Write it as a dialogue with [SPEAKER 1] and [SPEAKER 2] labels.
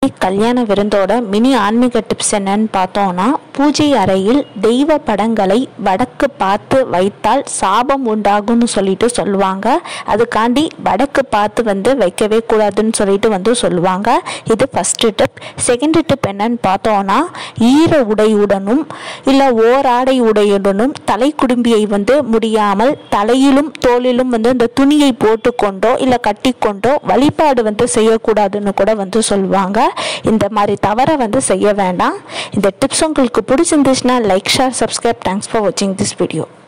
[SPEAKER 1] கல்யாண விருந்தோட மினி ஆன்மீக டிப்ஸ் என்னன்னு பார்த்தோம்னா பூஜை அறையில் தெய்வ படங்களை வடக்கு பார்த்து வைத்தால் சாபம் உண்டாகும்னு சொல்லிட்டு சொல்லுவாங்க அதுக்காண்டி வடக்கு பார்த்து வந்து வைக்கவே கூடாதுன்னு சொல்லிட்டு வந்து சொல்லுவாங்க இது ஃபஸ்ட்டு டிப் செகண்ட் டிப் என்னன்னு பார்த்தோம்னா ஈர உடையுடனும் இல்லை ஓராடை உடையுடனும் தலை குடும்பியை வந்து முடியாமல் தலையிலும் தோளிலும் வந்து இந்த துணியை போட்டுக்கொண்டோ இல்லை கட்டிக்கொண்டோ வழிபாடு வந்து செய்யக்கூடாதுன்னு கூட வந்து சொல்லுவாங்க இந்த மாதிரி தவறை வந்து செய்ய வேண்டாம் இந்த டிப்ஸ் உங்களுக்கு பிடிச்சிருந்துச்சுன்னா like share subscribe thanks for வாட்சிங் திஸ் வீடியோ